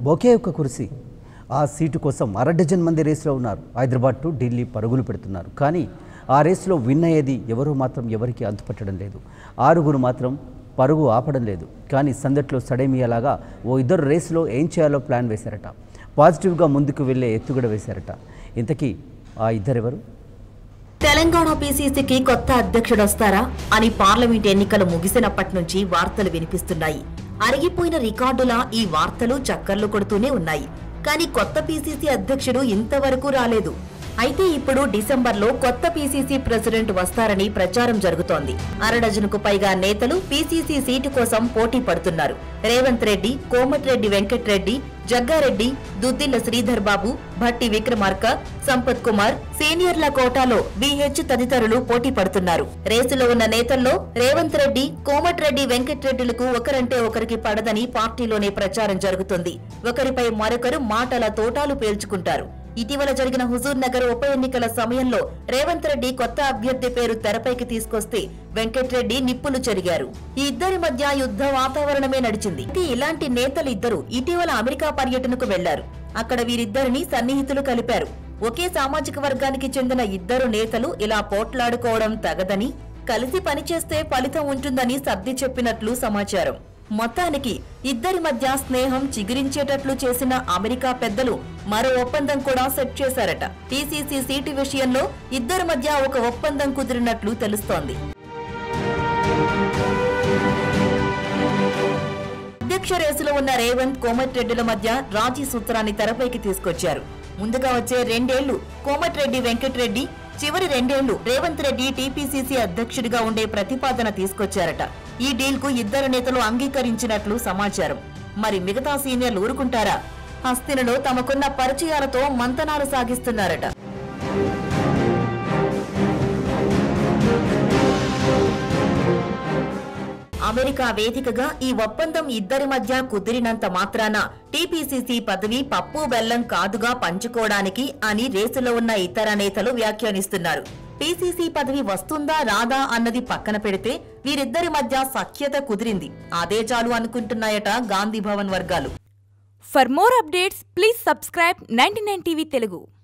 ఒకే ఒక్క కుర్సీ ఆ సీటు కోసం అర డజన్ మంది రేసులో ఉన్నారు హైదరాబాద్ టు ఢిల్లీ పరుగులు పెడుతున్నారు కానీ ఆ రేసులో విన్ అయ్యేది ఎవరో మాత్రం ఎవరికి అంతుపట్టడం లేదు ఆరుగురు మాత్రం పరుగు ఆపడం లేదు కానీ సందట్లో సడేమియాలాగా ఓ ఇద్దరు రేసులో ఏం చేయాలో ప్లాన్ వేశారట పాజిటివ్గా ముందుకు వెళ్ళే ఎత్తుగడ వేశారట ఇంతకీ ఆ ఇద్దరెవరు తెలంగాణ పీసీసీకి కొత్త అధ్యక్షుడు వస్తారా అని పార్లమెంట్ ఎన్నికలు ముగిసినప్పటి నుంచి వార్తలు వినిపిస్తున్నాయి అరిగిపోయిన రికార్డులా ఈ వార్తలు చక్కర్లు కొడుతూనే ఉన్నాయి కానీ కొత్త పీసీసీ అధ్యక్షుడు ఇంతవరకు రాలేదు అయితే ఇప్పుడు డిసెంబర్లో కొత్త పీసీసీ ప్రెసిడెంట్ వస్తారని ప్రచారం జరుగుతోంది అరడజనుకు పైగా నేతలు పీసీసీ సీటు కోసం పోటీ పడుతున్నారు రేవంత్ రెడ్డి కోమటిరెడ్డి వెంకట్రెడ్డి జగ్గారెడ్డి దుద్దిల్ల శ్రీధర్ బాబు భట్టి విక్రమార్క సంపత్ కుమార్ సీనియర్ల కోటాలో బీహెచ్ తదితరులు పోటీ పడుతున్నారు రేసులో ఉన్న నేతల్లో రేవంత్ రెడ్డి కోమటిరెడ్డి వెంకట్రెడ్డిలకు ఒకరంటే ఒకరికి పడదని పార్టీలోనే ప్రచారం జరుగుతుంది ఒకరిపై మరొకరు మాటల తోటాలు పేల్చుకుంటారు ఇటీవల జరిగిన హుజూర్ నగర్ ఉప ఎన్నికల సమయంలో రేవంత్ రెడ్డి కొత్త అభ్యర్థి పేరు తెరపైకి తీసుకొస్తే వెంకట్రెడ్డి నిప్పులు చెరిగారు ఈ ఇద్దరి మధ్య యుద్ధ వాతావరణమే నడిచింది అయితే ఇలాంటి నేతలు ఇద్దరు ఇటీవల అమెరికా పర్యటనకు వెళ్లారు అక్కడ వీరిద్దరిని సన్నిహితులు కలిపారు ఒకే సామాజిక వర్గానికి చెందిన ఇద్దరు నేతలు ఇలా పోట్లాడుకోవడం తగదని కలిసి పనిచేస్తే ఫలితం ఉంటుందని సర్ది చెప్పినట్లు సమాచారం మొత్తానికి ఇద్దరి మధ్య స్నేహం చిగురించేటట్లు చేసిన అమెరికా పెద్దలు మరో ఒప్పందం కూడా సెట్ చేశారట టీసీసీ సీటు విషయంలో ఇద్దరి మధ్య ఒక ఒప్పందం కుదిరినట్లు తెలుస్తోంది అధ్యక్ష రేసులో ఉన్న రేవంత్ కోమటిరెడ్డిల మధ్య రాజీ సూత్రాన్ని తెరపైకి తీసుకొచ్చారు ముందుగా వచ్చే రెండేళ్లు కోమటిరెడ్డి వెంకటరెడ్డి చివరి రెండేళ్లు రేవంత్ రెడ్డి టీపీసీసీ అధ్యక్షుడిగా ఉండే ప్రతిపాదన తీసుకొచ్చారట ఈ డీల్ కు ఇద్దరు నేతలు అంగీకరించినట్లు సమాచారం మరి మిగతా సీనియర్లు ఊరుకుంటారా హస్తినలో తమకున్న పరిచయాలతో మంతనాలు సాగిస్తున్నారట అమెరికా వేదికగా ఈ ఒప్పందం ఇద్దరి మధ్య కుదిరినంత మాత్రాన టీపీసీసీ పదవి పప్పు బెల్లం కాదుగా పంచుకోవడానికి అని రేసులో ఉన్న ఇతర నేతలు వ్యాఖ్యానిస్తున్నారు పీసీసీ పదవి వస్తుందా రాదా అన్నది పక్కన పెడితే వీరిద్దరి మధ్య సఖ్యత కుదిరింది అదే చాలు అనుకుంటున్నాయట గాంధీ భవన్ వర్గాలు For more updates, please subscribe 99 TV Telugu.